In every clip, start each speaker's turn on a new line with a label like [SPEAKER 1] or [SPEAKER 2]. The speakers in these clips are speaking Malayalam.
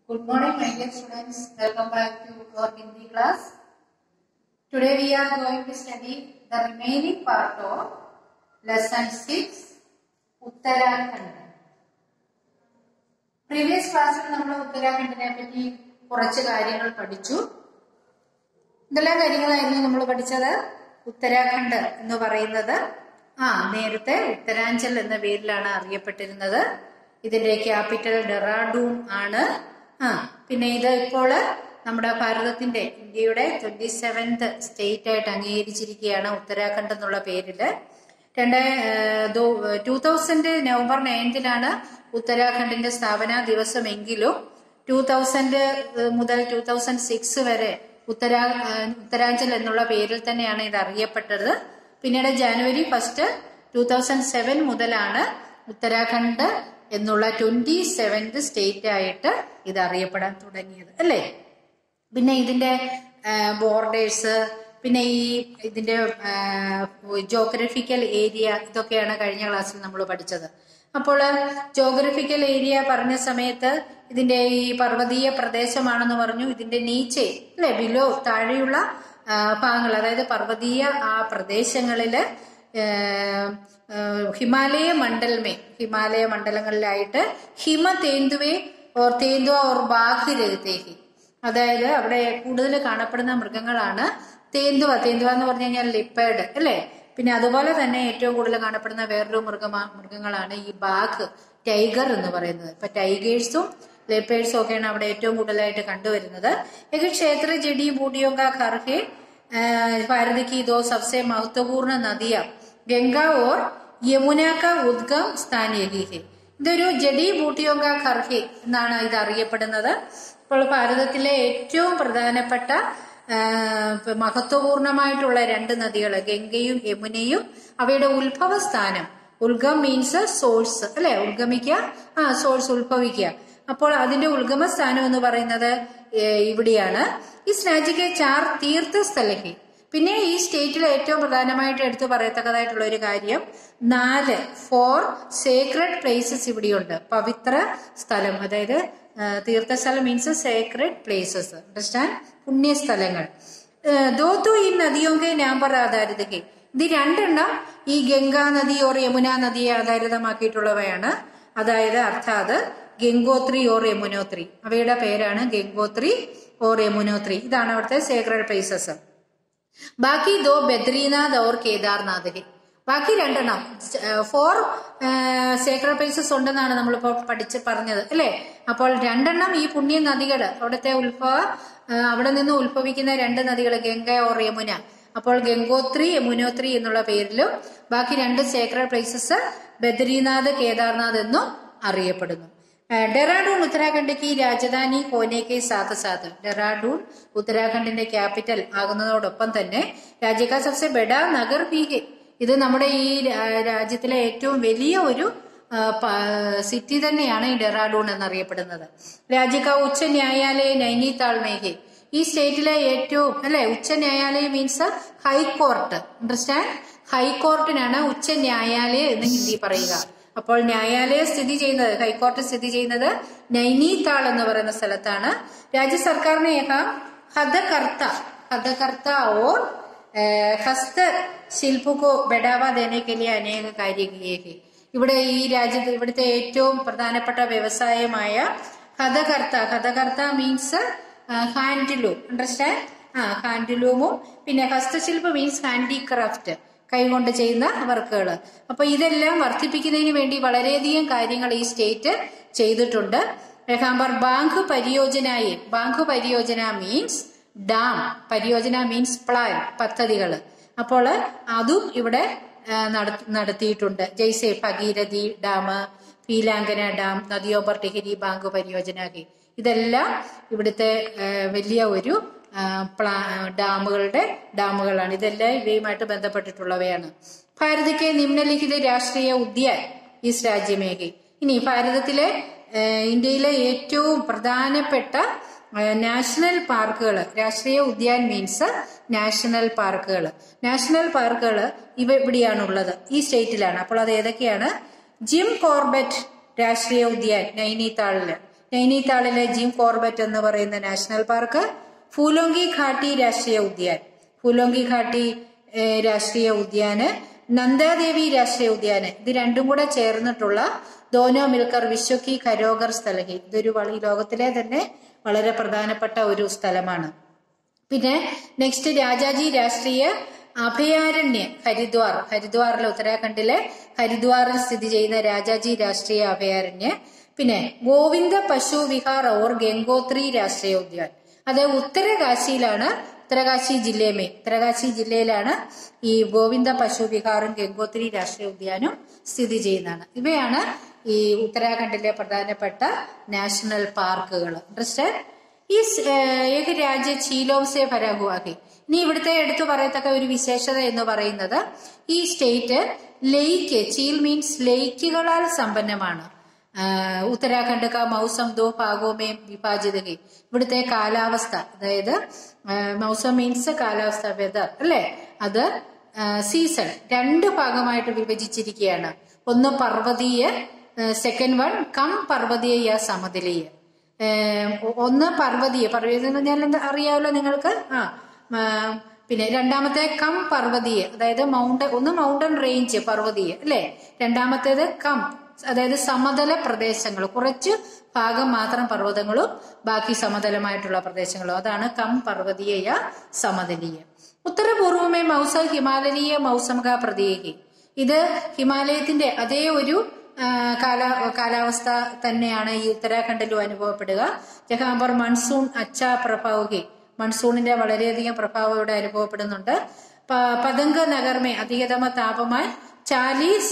[SPEAKER 1] Good morning, my dear students. Welcome back to our Hindi class. Today we are going to study the remaining part of lesson 6, Uttarakhand. Previous ക്ലാസ്സിൽ നമ്മൾ ഉത്തരാഖണ്ഡിനെ പറ്റി കുറച്ച് കാര്യങ്ങൾ പഠിച്ചു എന്തെല്ലാം കാര്യങ്ങളായിരുന്നു നമ്മൾ പഠിച്ചത് ഉത്തരാഖണ്ഡ് എന്ന് പറയുന്നത് ആ നേരത്തെ ഉത്തരാഞ്ചൽ എന്ന പേരിലാണ് അറിയപ്പെട്ടിരുന്നത് ഇതിന്റെ ക്യാപിറ്റൽ ഡെറാഡൂൺ ആണ് ആ പിന്നെ ഇത് ഇപ്പോൾ നമ്മുടെ ഭാരതത്തിന്റെ ഇന്ത്യയുടെ ട്വന്റി സെവൻത് സ്റ്റേറ്റ് ആയിട്ട് അംഗീകരിച്ചിരിക്കുകയാണ് ഉത്തരാഖണ്ഡ് എന്നുള്ള പേരില് രണ്ട് ടൂ തൗസൻഡ് നവംബർ നയൻത്തിലാണ് ഉത്തരാഖണ്ഡിന്റെ സ്ഥാപന ദിവസമെങ്കിലും ടൂ തൗസൻഡ് മുതൽ ടൂ തൗസൻഡ് സിക്സ് വരെ ഉത്തരാ ഉത്തരാഞ്ചൽ എന്നുള്ള പേരിൽ തന്നെയാണ് ഇത് അറിയപ്പെട്ടത് പിന്നീട് ജനുവരി ഫസ്റ്റ് ടൂ തൗസൻഡ് സെവൻ മുതലാണ് ഉത്തരാഖണ്ഡ് എന്നുള്ള ട്വന്റി സെവൻത് സ്റ്റേറ്റ് ആയിട്ട് ഇത് അറിയപ്പെടാൻ തുടങ്ങിയത് അല്ലേ പിന്നെ ഇതിന്റെ ബോർഡേഴ്സ് പിന്നെ ഈ ഇതിന്റെ ജോഗ്രഫിക്കൽ ഏരിയ ഇതൊക്കെയാണ് കഴിഞ്ഞ ക്ലാസ്സിൽ നമ്മൾ പഠിച്ചത് അപ്പോൾ ജോഗ്രഫിക്കൽ ഏരിയ പറഞ്ഞ സമയത്ത് ഇതിന്റെ ഈ പർവ്വതീയ പ്രദേശമാണെന്ന് പറഞ്ഞു ഇതിന്റെ നീച്ചെ അല്ലെ ബിലോ താഴെയുള്ള ഭാഗങ്ങൾ അതായത് പർവ്വതീയ ആ പ്രദേശങ്ങളില് ഹിമാലയ മണ്ഡലമേ ഹിമാലയ മണ്ഡലങ്ങളിലായിട്ട് ഹിമ തേന്തുവേ ഓർ തേന്തുവ ഓർ ബാഹ് രഹത്തേഹി അതായത് അവിടെ കൂടുതൽ കാണപ്പെടുന്ന മൃഗങ്ങളാണ് തേന്തുവ തേന്തുവ എന്ന് പറഞ്ഞു കഴിഞ്ഞാൽ ലിപ്പേഡ് അല്ലേ പിന്നെ അതുപോലെ തന്നെ ഏറ്റവും കൂടുതൽ കാണപ്പെടുന്ന വേറൊരു മൃഗമാ മൃഗങ്ങളാണ് ഈ ബാഘ് ടൈഗർ എന്ന് പറയുന്നത് ഇപ്പൊ ടൈഗേഴ്സും ലെപ്പേഴ്സും ഒക്കെയാണ് അവിടെ ഏറ്റവും കൂടുതലായിട്ട് കണ്ടുവരുന്നത് एक क्षेत्र जड़ी बूटियों का घर है भारत की दो सबसे महत्वपूर्ण नदियां गंगा और യമുന ക ഉദ്ഗം സ്ഥാൻ യഹി ഹെ ഇതൊരു ജഡി ബൂട്ടിയോങ്ക ഖർഹെ എന്നാണ് ഇത് അറിയപ്പെടുന്നത് ഇപ്പോൾ ഭാരതത്തിലെ ഏറ്റവും പ്രധാനപ്പെട്ട മഹത്വപൂർണമായിട്ടുള്ള രണ്ട് നദികൾ ഗംഗയും യമുനയും അവയുടെ ഉത്ഭവ സ്ഥാനം ഉത്ഗം മീൻസ് സോഴ്സ് അല്ലെ ഉത്ഗമിക്കുക ആ സോഴ്സ് ഉത്ഭവിക്കുക അപ്പോൾ അതിന്റെ ഉത്ഗമ സ്ഥാനം എന്ന് പറയുന്നത് ഇവിടെയാണ് ഈ രാജ്യക്കെ ചാർ തീർത്ഥ സ്ഥലഹി പിന്നെ ഈ സ്റ്റേറ്റിൽ ഏറ്റവും പ്രധാനമായിട്ട് എടുത്തു പറയത്തക്കതായിട്ടുള്ള ഒരു കാര്യം നാല് ഫോർ സേക്രഡ് പ്ലേസസ് ഇവിടെയുണ്ട് പവിത്ര സ്ഥലം അതായത് തീർത്ഥസ്ഥലം മീൻസ് സേക്രഡ് പ്ലേസസ് അണ്ടർസ്റ്റാൻഡ് പുണ്യസ്ഥലങ്ങൾ ദോത്തു ഈ നദിയൊക്കെ നാമ്പർ ആധാരിതകെ ഇത് രണ്ടെണ്ണം ഈ ഗംഗാ നദി ഓർ യമുന നദിയെ ആധാരിതമാക്കിയിട്ടുള്ളവയാണ് അതായത് അർത്ഥാത് ഗംഗോത്രി ഓർ യമുനോത്രി അവയുടെ പേരാണ് ഗംഗോത്രി ഓർ യമുനോത്രി ഇതാണ് അവിടുത്തെ സേക്രഡ് പ്ലേസസ് ബാക്കി ദോ ബദ്രീനാഥ് ഓർ കേദാർനാഥ് ബാക്കി രണ്ടെണ്ണം ഫോർ സേക്രഡ് പ്ലേസസ് ഉണ്ടെന്നാണ് നമ്മളിപ്പോ പഠിച്ച് പറഞ്ഞത് അല്ലേ അപ്പോൾ രണ്ടെണ്ണം ഈ പുണ്യ നദികൾ അവിടുത്തെ ഉത്ഭവ അവിടെ നിന്ന് ഉത്ഭവിക്കുന്ന രണ്ട് നദികൾ ഗംഗ ഓർ യമുന അപ്പോൾ ഗംഗോത്രി യമുനോത്രി എന്നുള്ള പേരിലും ബാക്കി രണ്ട് സേക്രഡ് പ്ലേസസ് ബദ്രീനാഥ് കേദാർനാഥ് എന്നും അറിയപ്പെടുന്നു ഡെറാഡൂൺ ഉത്തരാഖണ്ഡ് കി രാജധാനി കോനേക്കെ സാത്ത് സാത്ത് ഡെറാഡൂൺ ഉത്തരാഖണ്ഡിന്റെ ക്യാപിറ്റൽ ആകുന്നതോടൊപ്പം തന്നെ രാജ്യക്കാ സബ്സെ ബെഡ നഗർ ഭി ഹെ ഇത് നമ്മുടെ ഈ രാജ്യത്തിലെ ഏറ്റവും വലിയ ഒരു സിറ്റി തന്നെയാണ് ഈ ഡെറാഡൂൺ എന്നറിയപ്പെടുന്നത് രാജ്യക്ക ഉച്ച ന്യായാലയ നൈനിതാൾ മേഘെ ഈ സ്റ്റേറ്റിലെ ഏറ്റവും അല്ലെ ഉച്ച ന്യായാലയം മീൻസ് ഹൈക്കോർട്ട് അണ്ടർസ്റ്റാൻഡ് ഹൈക്കോർട്ടിനാണ് ഉച്ച ന്യായാലയം എന്ന് ഹിന്ദി പറയുക അപ്പോൾ ന്യായാലയം സ്ഥിതി ചെയ്യുന്നത് ഹൈക്കോർട്ട് സ്ഥിതി ചെയ്യുന്നത് നൈനിതാൾ എന്ന് പറയുന്ന സ്ഥലത്താണ് രാജ്യ സർക്കാരിനെ ഹതകർത്ത ഹതകർത്ത ഓർ ഹസ്ത ശില്പക്കോ ബെഡാവ ദേനേക്കലിയ അനേക കാര്യങ്ങളേക്ക് ഇവിടെ ഈ രാജ്യത്ത് ഇവിടുത്തെ ഏറ്റവും പ്രധാനപ്പെട്ട വ്യവസായമായ ഹതകർത്ത ഹതകർത്ത മീൻസ് ഹാൻഡിലൂം അണ്ടർസ്റ്റാൻഡ് ആ ഹാൻഡിലൂമും പിന്നെ ഹസ്തശില്പം മീൻസ് ഹാൻഡിക്രാഫ്റ്റ് കൈകൊണ്ട് ചെയ്യുന്ന വർക്കുകൾ അപ്പൊ ഇതെല്ലാം വർദ്ധിപ്പിക്കുന്നതിന് വേണ്ടി വളരെയധികം കാര്യങ്ങൾ ഈ സ്റ്റേറ്റ് ചെയ്തിട്ടുണ്ട് രഹാംബർ ബാങ്ക് പരിയോജനായി ബാങ്ക് പരിയോജന മീൻസ് ഡാം പരിയോജന മീൻസ് പ്ലാൻ പദ്ധതികൾ അപ്പോൾ അതും ഇവിടെ നടത്തിയിട്ടുണ്ട് ജയ്സെ ഭഗീരഥി ഡാം പീലാങ്കന ഡാം നദിയോബർ ടിഹരി ബാങ്ക് പരിയോജനാകി ഇതെല്ലാം ഇവിടുത്തെ വലിയ ഒരു ഡാമുകളുടെ ഡാമുകളാണ് ഇതെല്ലാം ഇവയുമായിട്ട് ബന്ധപ്പെട്ടിട്ടുള്ളവയാണ് ഭാരതಕ್ಕೆ നിമ്നലിഖിത രാഷ്ട്രീയ ഉദ്യാൻ ഈ രാജ്യമേഖി ഇനി ഭാരതത്തിലെ ഇന്ത്യയിലെ ഏറ്റവും പ്രധാനപ്പെട്ട നാഷണൽ പാർക്കുകൾ രാഷ്ട്രീയ ഉദ്യാൻ മീൻസ് നാഷണൽ പാർക്കുകൾ നാഷണൽ പാർക്കുകൾ ഇവ ഇവിടെയാണുള്ളത് ഈ സ്റ്റേറ്റിലാണ് അപ്പോൾ അത് ഏതൊക്കെയാണ് ജിം കോർബറ്റ് രാഷ്ട്രീയ ഉദ്യാൻ നൈനിതാളില് നൈനിതാളിലെ ജിം കോർബറ്റ് എന്ന് പറയുന്ന നാഷണൽ പാർക്ക് ഫൂലോങ്കി ഘാട്ടി രാഷ്ട്രീയ ഉദ്യാൻ ഫൂലോങ്കി ഘാട്ടി ഏഹ്, രാഷ്ട്രീയ ഉദ്യാന് നന്ദാദേവി രാഷ്ട്രീയ ഉദ്യാന് ഇത് രണ്ടും കൂടെ ചേർന്നിട്ടുള്ള ദോനോ മിൽക്കർ വിശ്വക്കി ഖരോഗർ സ്ഥലഹി ഇതൊരു വള- ഈ ലോകത്തിലെ തന്നെ വളരെ പ്രധാനപ്പെട്ട ഒരു സ്ഥലമാണ് പിന്നെ നെക്സ്റ്റ് രാജാജി രാഷ്ട്രീയ അഭയാരണ്യ ഹരിദ്വാർ ഹരിദ്വാറിലെ ഉത്തരാഖണ്ഡിലെ ഹരിദ്വാറിൽ സ്ഥിതി ചെയ്യുന്ന രാജാജി രാഷ്ട്രീയ അഭയാരണ്യ പിന്നെ ഗോവിന്ദ പശു വിഹാർ ഓർ ഗംഗോത്രി രാഷ്ട്രീയ ഉദ്യാൻ അത് ഉത്തരകാശിയിലാണ് ഉത്തരകാശി ജില്ലയമേ ഉത്തരകാശി ജില്ലയിലാണ് ഈ ഗോവിന്ദ പശു വിഹാറും ഗംഗോത്രി രാഷ്ട്രീയ ഉദ്യാനും സ്ഥിതി ചെയ്യുന്നതാണ് ഇവയാണ് ഈ ഉത്തരാഖണ്ഡിലെ പ്രധാനപ്പെട്ട നാഷണൽ പാർക്കുകൾ ഇൻട്രസ്റ്റഡ് ഈ സ്- ഏഹ് ഏക രാജ്യ ചീലോംസെ ഭരാഗുവാഹി ഇനി ഇവിടുത്തെ എടുത്തു പറയത്തക്ക ഒരു വിശേഷത എന്ന് പറയുന്നത് ഈ സ്റ്റേറ്റ് ലേക്ക് ചീൽ മീൻസ് ലേക്കുകളാൽ സമ്പന്നമാണ് ആഹ് ഉത്തരാഖണ്ഡ് കാ മൗസം ദോ ഭാഗോമേ വിഭാജിതകി ഇവിടുത്തെ കാലാവസ്ഥ അതായത് ആഹ് മൗസം മീൻസ് കാലാവസ്ഥ വെതർ അല്ലേ അത് സീസൺ രണ്ട് ഭാഗമായിട്ട് വിഭജിച്ചിരിക്കുകയാണ് ഒന്ന് പർവ്വതീയ സെക്കൻഡ് വൺ കം പർവ്വതീയ യാ സമതലീയ ഏം, ഒന്ന് പർവ്വതീയ പർവ്വതീയ എന്ന് പറഞ്ഞാൽ എന്താ അറിയാമല്ലോ നിങ്ങൾക്ക് ആ ആ, പിന്നെ രണ്ടാമത്തെ കം പർവ്വതീയ അതായത് മൗണ്ടൻ ഒന്ന് മൗണ്ടൻ റേഞ്ച് പർവ്വതീയ അല്ലെ രണ്ടാമത്തേത് കം അതായത് സമതല പ്രദേശങ്ങൾ കുറച്ച് ഭാഗം മാത്രം പർവ്വതങ്ങളും ബാക്കി സമതലമായിട്ടുള്ള പ്രദേശങ്ങളും അതാണ് കം പർവ്വതീയ സമതലീയ ഉത്തരപൂർവമേ മൗസ ഹിമാലയീയ മൗസമക പ്രതീകി ഇത് ഹിമാലയത്തിന്റെ അതേ ഒരു ആ, കാല കാലാവസ്ഥ തന്നെയാണ് ഈ ഉത്തരാഖണ്ഡിലും അനുഭവപ്പെടുക ജഹാംബർ മൺസൂൺ അച്ച പ്രഭാവുകി മൺസൂണിന്റെ വളരെയധികം പ്രഭാവം ഇവിടെ അനുഭവപ്പെടുന്നുണ്ട് പ- പതംഗ നഗർമേ അധികതമ താപമാൻ ചാലീസ്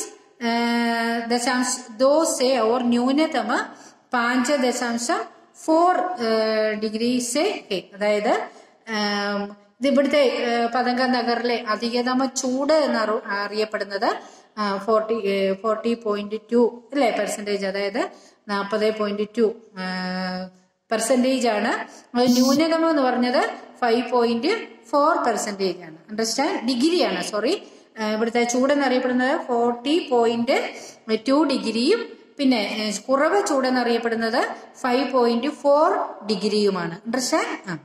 [SPEAKER 1] ദശാംശ ദോ സെ ഓർ ന്യൂനതമ പാഞ്ച് ദശാംശം ഫോർ ഡിഗ്രി സെ ഹെ അതായത് ആം, ഇത് ഇവിടുത്തെ ഏഹ്, പതംഗ നഗറിലെ അധികതമ ചൂട് എന്ന് അറു- അറിയപ്പെടുന്നത് ഫോർട്ടി ഫോർട്ടി പോയിന്റ് ടു അല്ലേ പെർസെൻറ്റേജ് അതായത് നാൽപ്പത് പോയിന്റ് ടു പെർസെൻറ്റേജ് ആണ് അത് ന്യൂനതമം എന്ന് പറഞ്ഞത് ഫൈവ് പോയിന്റ് ഫോർ പെർസെൻറ്റേജ് ആണ് അണ്ടർസ്റ്റാൻഡ് ഡിഗ്രിയാണ് സോറി ഇവിടുത്തെ ചൂടെന്ന് അറിയപ്പെടുന്നത് ഫോർട്ടി പോയിന്റ് ടു ഡിഗ്രിയും പിന്നെ ഏഹ്, കുറവ് ചൂടെന്ന് അറിയപ്പെടുന്നത് ഫൈവ് പോയിന്റ് ഫോർ ഡിഗ്രിയുമാണ് അണ്ടർസ്റ്റാൻഡ് ആ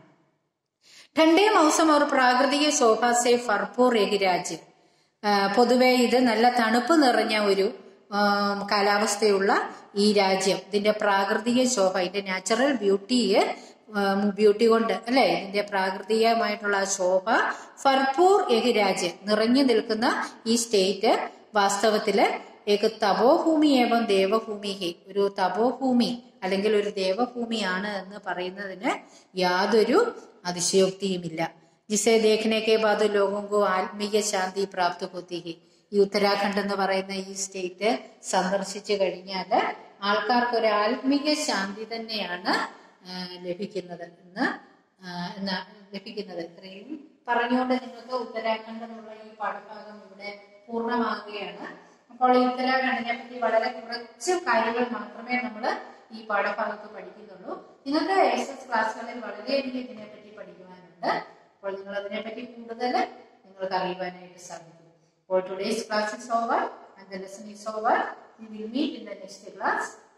[SPEAKER 1] ठंडे मौसम और പ്രാകൃതിക ശോഭ സെ ഫർപൂർ ഏക രാജ്യം ആ, പൊതുവെ ഇത് നല്ല തണുപ്പ് നിറഞ്ഞ ഒരു ആം, കാലാവസ്ഥയുള്ള ഈ രാജ്യം ഇതിന്റെ പ്രാകൃതിക ശോഭ ഇതിന്റെ നാച്ചുറൽ ബ്യൂട്ടിയെ ബ്യൂട്ടി കൊണ്ട് അല്ലെ ഇതിന്റെ പ്രാകൃതികമായിട്ടുള്ള ആ ശോഭ ഫർപൂർ ഏക രാജ്യം നിറഞ്ഞു നിൽക്കുന്ന ഈ സ്റ്റേറ്റ് വാസ്തവത്തില് ഏക തപോഭൂമി ഏവം ദേവഭൂമി ഹി ഒരു തപോഭൂമി അല്ലെങ്കിൽ ഒരു ദേവഭൂമിയാണ് എന്ന് പറയുന്നതിന് യാതൊരു അതിശയോക്തിയുമില്ല ജിസെ ദേഖനെ കെ ബാദ് ലോകോ ആത്മീയ ശാന്തി പ്രാപ്തി ഹോത്തി ഹി ഈ ഉത്തരാഖണ്ഡ് എന്ന് പറയുന്ന ഈ സ്റ്റേറ്റ് സന്ദർശിച്ചു കഴിഞ്ഞാൽ ആൾക്കാർക്ക് ഒരു ആത്മീയ ശാന്തി തന്നെയാണ് ആ, ലഭിക്കുന്നത് എന്ന് ആ, എന്നാ ലഭിക്കുന്നത് ഇത്രയും പറഞ്ഞുകൊണ്ട് നിങ്ങൾക്ക് ഉത്തരാഖണ്ഡ് എന്നുള്ള ഈ പാഠഭാഗം ഇവിടെ പൂർണ്ണമാകുകയാണ് അപ്പോൾ ഈ ഉത്തരാഖണ്ഡിനെ പറ്റി വളരെ കുറച്ച് കാര്യങ്ങൾ മാത്രമേ നമ്മൾ ഈ പാഠഭാഗത്ത് പഠിക്കുന്നുള്ളൂ നിങ്ങൾക്ക് എസ് എസ് ക്ലാസ്സുകളിൽ വളരെയധികം ഇതിനെപ്പറ്റി പഠിക്കുവാനുണ്ട് അപ്പോൾ നിങ്ങൾ അതിനെപ്പറ്റി കൂടുതൽ നിങ്ങൾക്ക് അറിയുവാനായിട്ട് സാധിക്കും അപ്പോൾ today's class is over and the lesson is over we will meet in the next class